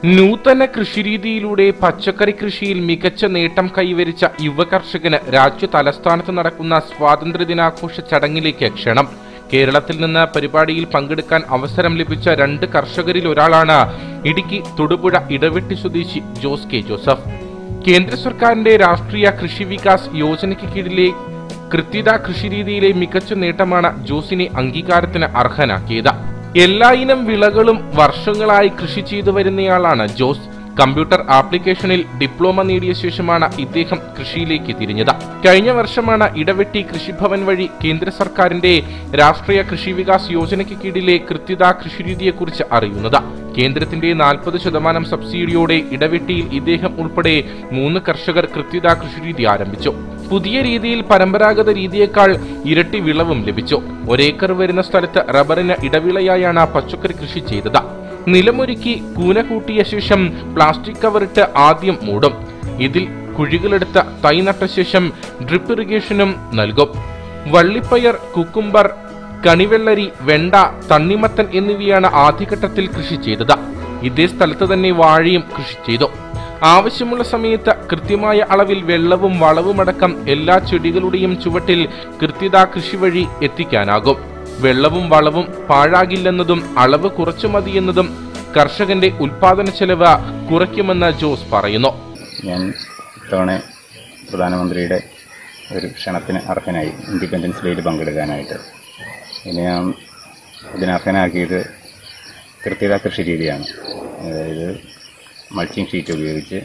നൂതന കൃഷിരീതിയിലൂടെ പച്ചക്കറി കൃഷിയിൽ മികച്ച നേട്ടം കൈവരിച്ച യുവ കർഷകന് രാജ്യ തലസ്ഥാനത്ത് നടക്കുന്ന സ്വാതന്ത്ര്യദിനാഘോഷ ചടങ്ങിലേക്ക് ക്ഷണം കേരളത്തിൽ നിന്ന് പരിപാടിയിൽ പങ്കെടുക്കാൻ അവസരം ലഭിച്ച രണ്ട് കർഷകരിൽ ഒരാളാണ് ഇടുക്കി തൊടുപുഴ ഇടവെട്ടി സ്വദേശി ജോസ് കെ ജോസഫ് കേന്ദ്ര സർക്കാരിന്റെ രാഷ്ട്രീയ കൃഷി വികാസ് യോജനയ്ക്ക് കീഴിലെ കൃത്യത കൃഷിരീതിയിലെ മികച്ച നേട്ടമാണ് ജോസിനെ അംഗീകാരത്തിന് അർഹനാക്കിയത് എല്ലായിനം വിളകളും വർഷങ്ങളായി കൃഷി ചെയ്തു വരുന്നയാളാണ് ജോസ് കമ്പ്യൂട്ടർ ആപ്ലിക്കേഷനിൽ ഡിപ്ലോമ നേടിയ ശേഷമാണ് ഇദ്ദേഹം കൃഷിയിലേക്ക് തിരിഞ്ഞത് കഴിഞ്ഞ വർഷമാണ് ഇടവെട്ടി കൃഷിഭവൻ വഴി കേന്ദ്ര സർക്കാരിന്റെ രാഷ്ട്രീയ കൃഷി വികാസ് യോജനയ്ക്ക് കീഴിലെ കൃത്യത കൃഷിരീതിയെക്കുറിച്ച് അറിയുന്നത് കേന്ദ്രത്തിന്റെ നാൽപ്പത് ശതമാനം സബ്സിഡിയോടെ ഇടവെട്ടിയിൽ ഇദ്ദേഹം ഉൾപ്പെടെ മൂന്ന് കർഷകർ കൃത്യത കൃഷിരീതി ആരംഭിച്ചു പുതിയ രീതിയിൽ പരമ്പരാഗത രീതിയേക്കാൾ ഇരട്ടി വിളവും ലഭിച്ചു ഒരേക്കർ വരുന്ന സ്ഥലത്ത് റബ്ബറിന് ഇടവിളയായാണ് പച്ചക്കറി കൃഷി ചെയ്തത് നിലമൊരുക്കി കൂന കൂട്ടിയ ശേഷം പ്ലാസ്റ്റിക് കവറിട്ട് ആദ്യം മൂടും ഇതിൽ കുഴികളെടുത്ത് തൈ നട്ട ശേഷം ഡ്രിപ്പ് ഇറിഗേഷനും നൽകും വള്ളിപ്പയർ കുക്കുംബർ കണിവെള്ളരി വെണ്ട തണ്ണിമത്തൻ എന്നിവയാണ് ആദ്യഘട്ടത്തിൽ കൃഷി ചെയ്തത് ഇതേ സ്ഥലത്ത് തന്നെ വാഴയും കൃഷി ചെയ്തു ആവശ്യമുള്ള സമയത്ത് കൃത്യമായ അളവിൽ വെള്ളവും വളവുമടക്കം എല്ലാ ചെടികളുടെയും ചുവട്ടിൽ കൃത്യത കൃഷി വഴി എത്തിക്കാനാകും വെള്ളവും വളവും പാഴാകില്ലെന്നതും അളവ് കുറച്ചു മതിയെന്നതും കർഷകന്റെ ഉൽപാദന ചെലവ് കുറയ്ക്കുമെന്ന് ജോസ് പറയുന്നു ഞാൻ ഇത്തവണ പ്രധാനമന്ത്രിയുടെ ഒരു ക്ഷണത്തിന് അർഹനായി ഇൻഡിപെൻഡൻസ് ഡേയിൽ പങ്കെടുക്കാനായിട്ട് ഇനി ഞാൻ ഇതിന് അർഹനാക്കിയത് കൃത്യത കൃഷി രീതിയാണ് അതായത് മൾച്ചിങ് ഷീറ്റ് ഉപയോഗിച്ച്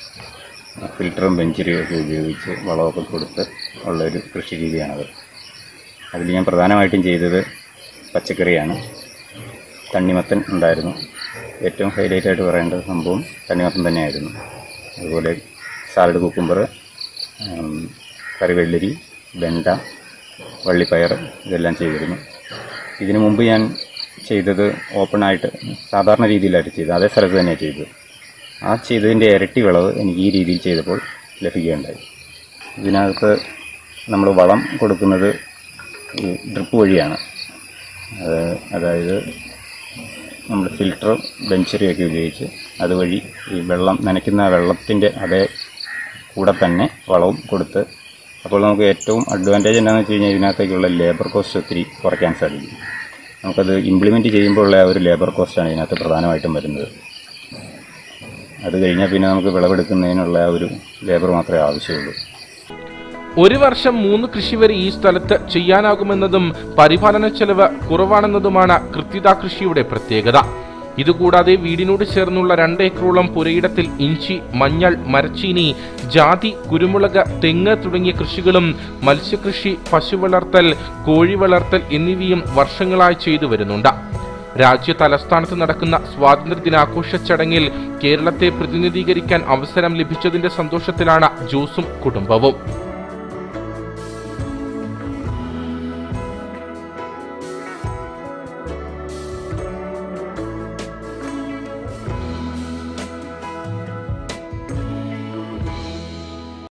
ഫിൽറ്ററും ബെഞ്ചിരിയൊക്കെ ഉപയോഗിച്ച് വളമൊക്കെ കൊടുത്ത് ഉള്ളൊരു കൃഷി രീതിയാണത് അതിൽ ഞാൻ പ്രധാനമായിട്ടും ചെയ്തത് പച്ചക്കറിയാണ് തണ്ണിമത്തൻ ഉണ്ടായിരുന്നു ഏറ്റവും ഹൈലൈറ്റ് ആയിട്ട് പറയേണ്ട സംഭവം തണ്ണിമത്തൻ തന്നെയായിരുന്നു അതുപോലെ സാലഡ് കുക്കുംബർ കറിവെള്ളരി വെണ്ട വള്ളിപ്പയർ ഇതെല്ലാം ചെയ്തിരുന്നു ഇതിനു മുമ്പ് ഞാൻ ചെയ്തത് ഓപ്പണായിട്ട് സാധാരണ രീതിയിലായിട്ട് ചെയ്തത് അതേ സ്ഥലത്ത് തന്നെയാണ് ചെയ്തത് ആ ചെയ്തതിൻ്റെ ഇരട്ടി വിളവ് എനിക്ക് ഈ രീതിയിൽ ചെയ്തപ്പോൾ ലഭിക്കുകയുണ്ടായി ഇതിനകത്ത് നമ്മൾ വളം കൊടുക്കുന്നത് ഈ ഡ്രിപ്പ് വഴിയാണ് അത് അതായത് നമ്മൾ ഫിൽറ്ററും ബെഞ്ചറിയൊക്കെ ഉപയോഗിച്ച് അതുവഴി ഈ വെള്ളം നനയ്ക്കുന്ന വെള്ളത്തിൻ്റെ അതേ കൂടെ തന്നെ വളവും കൊടുത്ത് അപ്പോൾ നമുക്ക് ഏറ്റവും അഡ്വാൻറ്റേജ് എന്താണെന്ന് വെച്ച് കഴിഞ്ഞാൽ ഇതിനകത്തേക്കുള്ള ലേബർ കോസ്റ്റ് ഒത്തിരി കുറയ്ക്കാൻ സാധിക്കും നമുക്കത് ഇംപ്ലിമെൻറ്റ് ചെയ്യുമ്പോൾ ഉള്ള ആ ഒരു ലേബർ കോസ്റ്റാണ് ഇതിനകത്ത് പ്രധാനമായിട്ടും വരുന്നത് അത് കഴിഞ്ഞാൽ പിന്നെ നമുക്ക് വിളവെടുക്കുന്നതിനുള്ള ആ ഒരു ലേബർ മാത്രമേ ആവശ്യമുള്ളൂ ഒരു വർഷം മൂന്ന് കൃഷി വരെ ഈ സ്ഥലത്ത് ചെയ്യാനാകുമെന്നതും പരിപാലന ചെലവ് കുറവാണെന്നതുമാണ് കൃത്യത കൃഷിയുടെ പ്രത്യേകത ഇതുകൂടാതെ വീടിനോട് ചേർന്നുള്ള രണ്ട് ഏക്കറോളം പുരയിടത്തിൽ ഇഞ്ചി മഞ്ഞൾ മരച്ചീനി ജാതി കുരുമുളക് തെങ്ങ് തുടങ്ങിയ കൃഷികളും മത്സ്യകൃഷി പശു വളർത്തൽ കോഴി വളർത്തൽ എന്നിവയും വർഷങ്ങളായി ചെയ്തു വരുന്നുണ്ട് രാജ്യ തലസ്ഥാനത്ത് നടക്കുന്ന സ്വാതന്ത്ര്യ ദിനാഘോഷ ചടങ്ങിൽ കേരളത്തെ പ്രതിനിധീകരിക്കാൻ അവസരം ലഭിച്ചതിന്റെ സന്തോഷത്തിലാണ് ജോസും കുടുംബവും